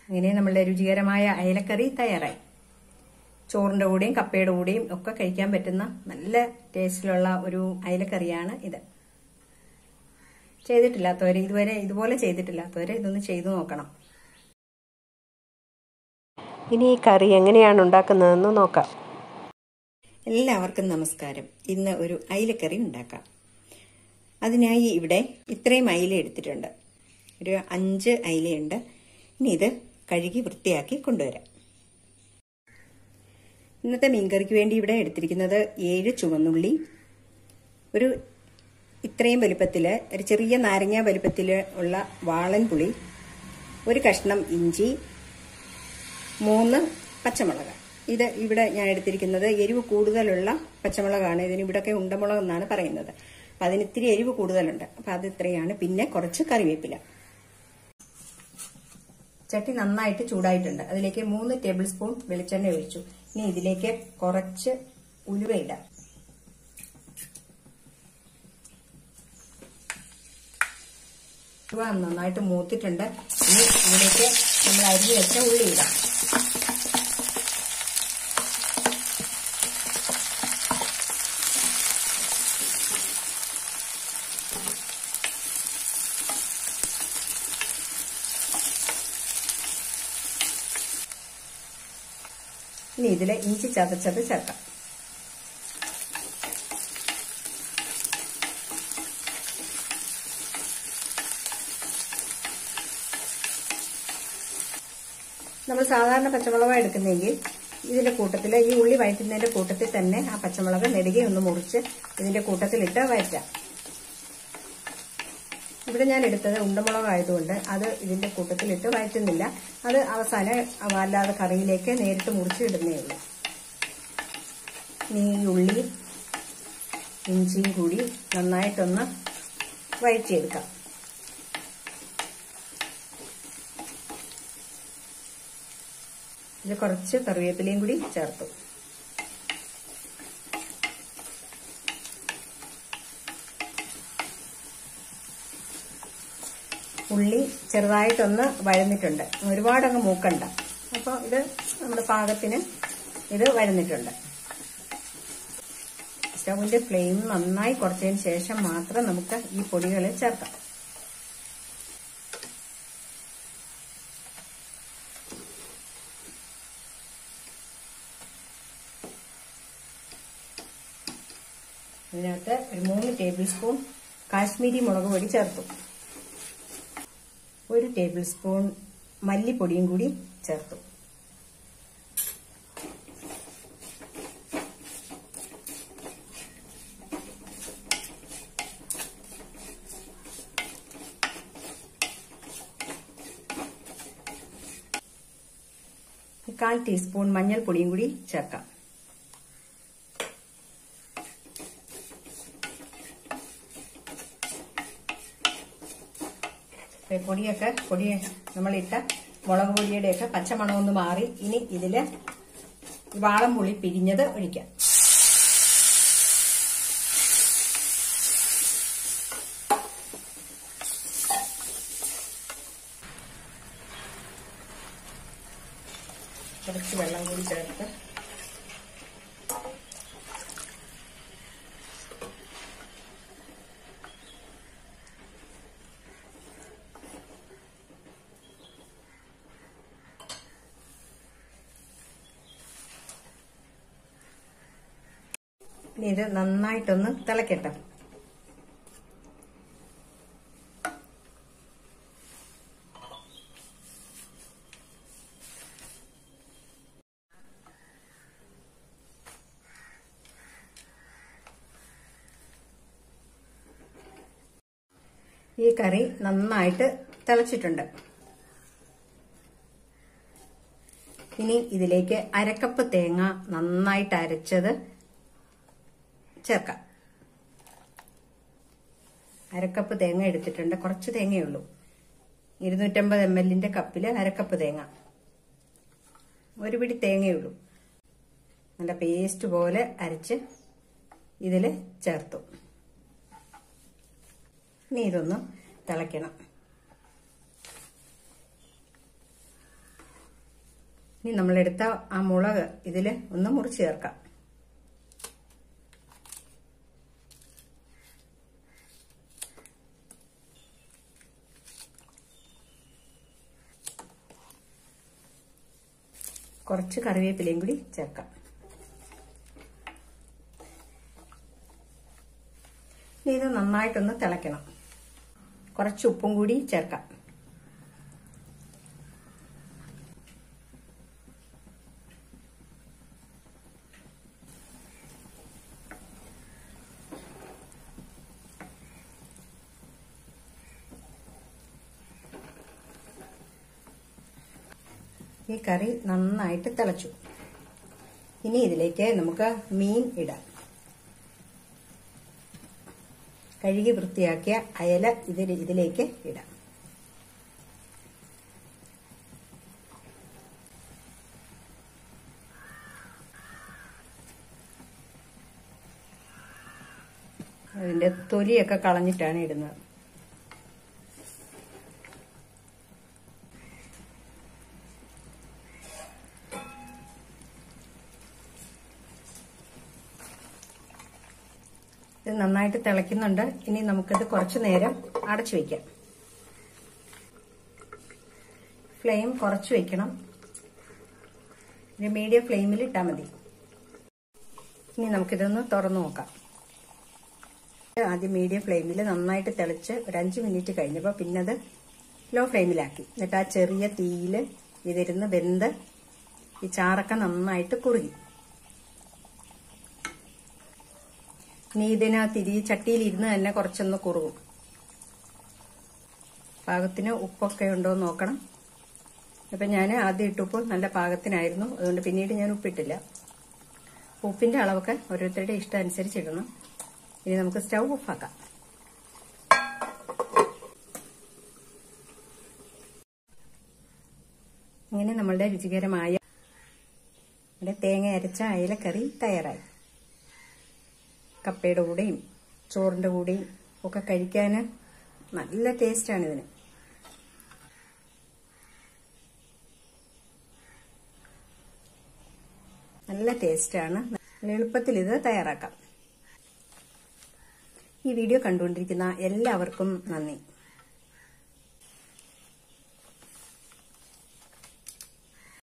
അങ്ങനെ നമ്മളുടെ രുചികരമായ അയലക്കറി തയ്യാറായി ചോറിന്റെ കൂടെയും കപ്പയുടെ കൂടെയും ഒക്കെ കഴിക്കാൻ പറ്റുന്ന നല്ല ടേസ്റ്റിലുള്ള ഒരു അയലക്കറിയാണ് ഇത് ചെയ്തിട്ടില്ലാത്തവര് ഇതുവരെ ഇതുപോലെ ചെയ്തിട്ടില്ലാത്തവര് ഇതൊന്ന് ചെയ്തു നോക്കണം ഇനി ഈ കറി എങ്ങനെയാണ് ഉണ്ടാക്കുന്നതെന്ന് നോക്കാം എല്ലാവർക്കും നമസ്കാരം ഇന്ന് ഒരു അയിലക്കറി ഉണ്ടാക്കാം അതിനായി ഇവിടെ ഇത്രയും അയില എടുത്തിട്ടുണ്ട് ഒരു അഞ്ച് അയിലയുണ്ട് ഇനി ഇത് കഴുകി വൃത്തിയാക്കി കൊണ്ടുവരാം ഇന്നത്തെ മീൻകറിക്ക് വേണ്ടി ഇവിടെ എടുത്തിരിക്കുന്നത് ഏഴ് ചുവന്നുള്ളി ഒരു ഇത്രയും വലുപ്പത്തിൽ ഒരു ചെറിയ നാരങ്ങ വലുപ്പത്തിൽ ഉള്ള വാളൻ പുളി ഒരു കഷ്ണം ഇഞ്ചി മൂന്ന് പച്ചമുളക് ഇത് ഇവിടെ ഞാൻ എടുത്തിരിക്കുന്നത് എരിവ് കൂടുതലുള്ള പച്ചമുളകാണ് ഇതിന് ഇവിടെയൊക്കെ ഉണ്ടമുളക് എന്നാണ് പറയുന്നത് അപ്പം അതിന് ഇത്തിരി എരിവ് കൂടുതലുണ്ട് അപ്പം അത് ഇത്രയാണ് പിന്നെ കുറച്ച് കറിവേപ്പില ചട്ടി നന്നായിട്ട് ചൂടായിട്ടുണ്ട് അതിലേക്ക് മൂന്ന് ടേബിൾ സ്പൂൺ വെളിച്ചെണ്ണ ഒഴിച്ചു ഇനി ഇതിലേക്ക് കുറച്ച് ഉലുവ ഇടാം ഉലുവ നന്നായിട്ട് മൂത്തിട്ടുണ്ട് ഇനി ഇതിലേക്ക് നമ്മൾ അരിഞ്ഞു വെച്ച ഉള്ളി ഇടാം ഇനി ഇതിൽ ഇഞ്ചി ചതച്ചത് ചേർക്കാം നമ്മൾ സാധാരണ പച്ചമുളക് എടുക്കുന്നെങ്കിൽ ഇതിന്റെ കൂട്ടത്തിൽ ഈ ഉള്ളി വഴറ്റുന്നതിന്റെ കൂട്ടത്തിൽ തന്നെ ആ പച്ചമുളക് നെടുകെ ഒന്ന് മുറിച്ച് ഇതിന്റെ കൂട്ടത്തിലിട്ട് വഴറ്റാം ഇവിടെ ഞാൻ എടുത്തത് ഉണ്ടമുളക് ആയതുകൊണ്ട് അത് ഇതിന്റെ കൂട്ടത്തിലിട്ട് വഴറ്റുന്നില്ല അത് അവസാനം അല്ലാതെ കറിയിലേക്ക് നേരിട്ട് മുറിച്ച് ഇടുന്നേ ഉള്ളൂ ഇനി ഈ ഉള്ളി ഇഞ്ചിയും കൂടി നന്നായിട്ടൊന്ന് വഴറ്റിയെടുക്കാം ഇത് കുറച്ച് കറിവേപ്പിലയും കൂടി ചേർത്തു ഉള്ളി ചെറുതായിട്ടൊന്ന് വഴന്നിട്ടുണ്ട് ഒരുപാടങ്ങ് മൂക്കണ്ട അപ്പോൾ ഇത് നമ്മുടെ പാകത്തിന് ഇത് വഴന്നിട്ടുണ്ട് സ്റ്റൗവിന്റെ ഫ്ലെയിം നന്നായി കുറച്ചതിന് ശേഷം മാത്രം നമുക്ക് ഈ പൊടികൾ ചേർക്കാം ഇതിനകത്ത് ഒരു മൂന്ന് ടേബിൾ സ്പൂൺ കാശ്മീരി മുളക് പൊടി ചേർത്തു ഒരു ടേബിൾ സ്പൂൺ മല്ലിപ്പൊടിയും കൂടി ചേർത്തു കാൽ ടീസ്പൂൺ മഞ്ഞൾപ്പൊടിയും കൂടി ചേർക്കാം പൊടിയൊക്കെ പൊടി നമ്മളിട്ട മുളക് പൊടിയുടെയൊക്കെ പച്ചമണമൊന്ന് മാറി ഇനി ഇതില് വാളം പുളി പിരിഞ്ഞത് ഒഴിക്കാം കുറച്ച് വെള്ളം കൂടി ചേർത്ത് ഇനി ഇത് നന്നായിട്ടൊന്ന് തിളക്കട്ടെ ഈ കറി നന്നായിട്ട് തിളച്ചിട്ടുണ്ട് ഇനി ഇതിലേക്ക് അരക്കപ്പ് തേങ്ങ നന്നായിട്ട് അരച്ചത് ചേർക്കാം അരക്കപ്പ് തേങ്ങ എടുത്തിട്ടുണ്ട് കുറച്ച് തേങ്ങയുള്ളൂ ഇരുന്നൂറ്റമ്പത് എം എല്ലിന്റെ കപ്പില് അരക്കപ്പ് തേങ്ങ ഒരു പിടി തേങ്ങയുള്ളൂ നല്ല പേസ്റ്റ് പോലെ അരച്ച് ഇതിൽ ചേർത്തു ഇനി ഇതൊന്ന് തിളയ്ക്കണം ഇനി നമ്മളെടുത്ത ആ മുളക് ഇതിൽ ഒന്ന് മുറിച്ച് ചേർക്കാം കുറച്ച് കറിവേപ്പിലയും കൂടി ചേർക്കാം ഇനി ഇത് നന്നായിട്ടൊന്ന് തിളയ്ക്കണം കുറച്ച് ഉപ്പും കൂടി ചേർക്കാം ഈ കറി നന്നായിട്ട് തിളച്ചു ഇനി ഇതിലേക്ക് നമുക്ക് മീൻ ഇടാം കഴുകി വൃത്തിയാക്കിയ അയല ഇതിൽ ഇതിലേക്ക് ഇടാം അതിന്റെ തൊലിയൊക്കെ കളഞ്ഞിട്ടാണ് ഇടുന്നത് ഇത് നന്നായിട്ട് തിളയ്ക്കുന്നുണ്ട് ഇനി നമുക്കിത് കുറച്ചു നേരം അടച്ചു വയ്ക്കാം ഫ്ലെയിം കുറച്ച് വെക്കണം ഒരു മീഡിയം ഫ്ലെയിമിൽ ഇട്ടാൽ മതി ഇനി നമുക്കിതൊന്ന് തുറന്നു നോക്കാം ആദ്യം മീഡിയം ഫ്ലെയിമിൽ നന്നായിട്ട് തിളച്ച് ഒരു അഞ്ച് മിനിറ്റ് കഴിഞ്ഞപ്പോൾ പിന്നെ അത് ലോ ഫ്ലെയിമിലാക്കി എന്നിട്ട് ആ ചെറിയ തീയിൽ ഇതിരുന്ന് വെന്ത് ഈ ചാറൊക്കെ നന്നായിട്ട് കുറുകി ഇനി ഇതിനകത്ത് ഈ ചട്ടിയിൽ ഇരുന്ന് തന്നെ കുറച്ചൊന്ന് കുറുകും പാകത്തിന് ഉപ്പൊക്കെ ഉണ്ടോ എന്ന് നോക്കണം ഇപ്പൊ ഞാൻ ആദ്യം ഇട്ടുപ്പോൾ നല്ല പാകത്തിനായിരുന്നു അതുകൊണ്ട് പിന്നീട് ഞാൻ ഉപ്പിട്ടില്ല ഉപ്പിന്റെ അളവൊക്കെ ഓരോരുത്തരുടെ ഇഷ്ടം അനുസരിച്ച് ഇടണം ഇനി നമുക്ക് സ്റ്റൗ ഓഫാക്കാം ഇങ്ങനെ നമ്മളുടെ രുചികരമായ നമ്മുടെ തേങ്ങ അരച്ച അയലക്കറി തയ്യാറായി കപ്പയുടെ കൂടെയും ചോറിന്റെ കൂടെയും ഒക്കെ കഴിക്കാൻ നല്ല ടേസ്റ്റാണ് ഇതിന് നല്ല ടേസ്റ്റാണ് എളുപ്പത്തിൽ ഇത് തയ്യാറാക്കാം ഈ വീഡിയോ കണ്ടുകൊണ്ടിരിക്കുന്ന എല്ലാവർക്കും നന്ദി